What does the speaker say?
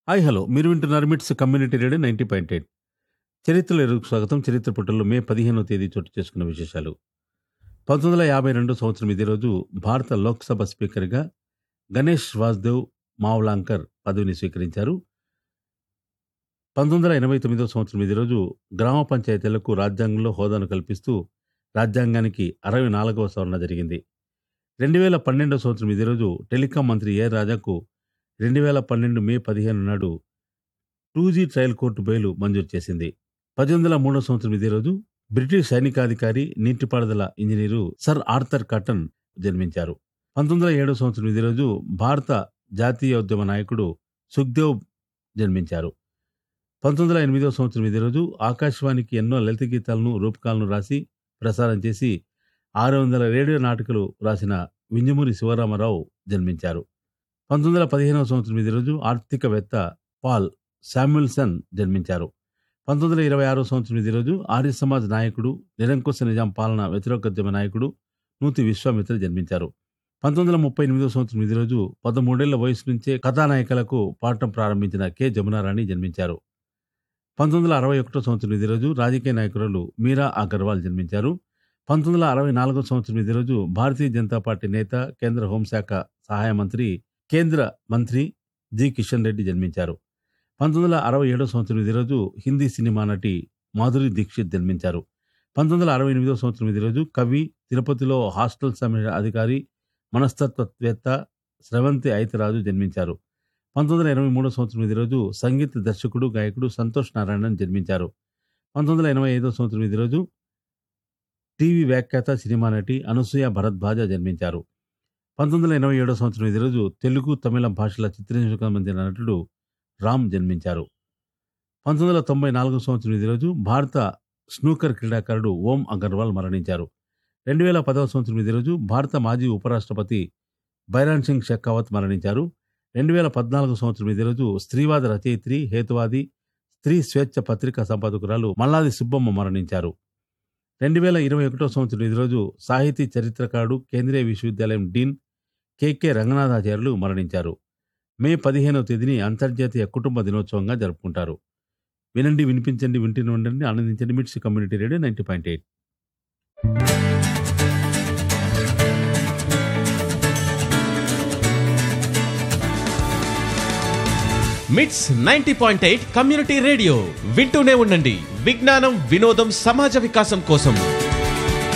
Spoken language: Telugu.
హాయ్ హలో మీరు వింటున్నారు MITS community radio ninety point eight చరిత్రలో ఎరుగు స్వాగతం చరిత్ర పుటల్లో మే పదిహేనవ తేదీ చోటు చేసుకున్న విశేషాలు పంతొమ్మిది వందల యాభై రెండు సంవత్సరం ఇదే రోజు భారత లోక్సభ స్పీకర్గా గణేష్ వాసుదేవ్ మావ్లాంకర్ పదవిని స్వీకరించారు పంతొమ్మిది వందల ఎనభై తొమ్మిదవ సంవత్సరం ఇదే రోజు గ్రామ పంచాయతీలకు రాజ్యాంగంలో హోదాను కల్పిస్తూ రాజ్యాంగానికి అరవై నాలుగవ సవరణ జరిగింది రెండు వేల పన్నెండవ సంవత్సరం ఇదే రోజు టెలికాం మంత్రి ఏ రాజాకు రెండు వేల పన్నెండు మే పదిహేను నాడు two G trial court bail మంజూరు చేసింది పద్దెనిమిది వందల మూడవ సంవత్సరం ఇదే రోజు బ్రిటిష్ సైనికాధికారి నీటిపారుదల ఇంజనీరు సర్ ఆర్థర్ కటన్ జన్మించారు పంతొమ్మిది వందల ఏడవ సంవత్సరం ఇదే రోజు భారత జాతీయోద్యమ నాయకుడు సుఖ్దేవ్ జన్మించారు పంతొమ్మిది వందల ఎనిమిదవ సంవత్సరం ఇదే రోజు ఆకాశవాణికి ఎన్నో లలిత గీతాలను రూపకాలను రాసి ప్రసారం చేసి ఆరు వందల రేడియో నాటకాలు రాసిన వింజమూరి శివరామరావు జన్మించారు పంతొమ్మిది వందల పదిహేనవ సంవత్సరం ఇదే రోజు ఆర్థికవేత్త పాల్ శామ్యుల్సన్ జన్మించారు పంతొమ్మిది వందల ఇరవై ఆరో సంవత్సరం ఇదే రోజు ఆర్య సమాజ్ నాయకుడు నిరంకుశ నిజాం పాలన వ్యతిరేకోద్యమ నాయకుడు నూతి విశ్వామిత్ర జన్మించారు పంతొమ్మిది వందల ముప్పై ఎనిమిదో సంవత్సరం ఇదే రోజు పదమూడేళ్ల వయసు నుంచే కథానాయకులకు పాడటం ప్రారంభించిన కె జమునారాణి జన్మించారు పంతొమ్మిది వందల అరవై ఒకటో సంవత్సరం ఇదే రోజు రాజకీయ నాయకురాలు మీరా అగర్వాల్ జన్మించారు పంతొమ్మిది వందల అరవై నాలుగో సంవత్సరం ఇదే రోజు భారతీయ జనతా పార్టీ నేత కేంద్ర హోంశాఖ సహాయ మంత్రి కేంద్ర మంత్రి జి కిషన్ రెడ్డి జన్మించారు పంతొమ్మిది వందల అరవై ఏడో సంవత్సరం ఇదే రోజు హిందీ సినిమా నటి మాధురి దీక్షిత్ జన్మించారు పంతొమ్మిది వందల అరవై ఎనిమిదో సంవత్సరం ఇదే రోజు కవి తిరుపతిలో హాస్టల్ సమయ అధికారి మనస్తత్వవేత్త స్రవంతి ఐతరాజు జన్మించారు పంతొమ్మిది వందల ఎనభై మూడో సంవత్సరం ఇదే రోజు సంగీత దర్శకుడు గాయకుడు సంతోష్ నారాయణన్ జన్మించారు పంతొమ్మిది వందల ఎనభై ఐదో సంవత్సరం ఇదే రోజు టీవీ వ్యాఖ్యాత సినిమా నటి అనసూయ భరద్వాజ జన్మించారు పంతొమ్మిది వందల ఎనభై ఏడో సంవత్సరం ఇదే రోజు తెలుగు తమిళ భాషల చిత్రీకరణకు చెందిన నటుడు రామ్ జన్మించారు పంతొమ్మిది వందల తొంభై నాలుగో సంవత్సరం ఇదే రోజు భారత స్నూకర్ క్రీడాకారుడు ఓం అగర్వాల్ మరణించారు రెండు వేల పదవ సంవత్సరం ఇదే రోజు భారత మాజీ ఉపరాష్ట్రపతి బైరాన్ సింగ్ షెకావత్ మరణించారు రెండు వేల పద్నాలుగు సంవత్సరం ఇదే రోజు స్త్రీవాద రచయిత్రి హేతువాది స్త్రీ స్వేచ్ఛ పత్రికా సంపాదకురాలు మల్లాది సుబ్బమ్మ మరణించారు రెండు వేల ఇరవై ఒకటో సంవత్సరం ఇదే రోజు సాహితీ చరిత్రకారుడు కేంద్రీయ విశ్వవిద్యాలయం డీన్ కెకే రంగనాథాచార్యులు మరణించారు మే పదిహేనవ తేదీని అంతర్జాతీయ కుటుంబ దినోత్సవంగా జరుపుకుంటారు వినండి వినిపించండి వింటూనే ఉండండి ఆనందించండి MITS community radio ninety point eight MITS ninety point eight community radio వింటూనే ఉండండి విజ్ఞానం వినోదం సమాజ వికాసం కోసం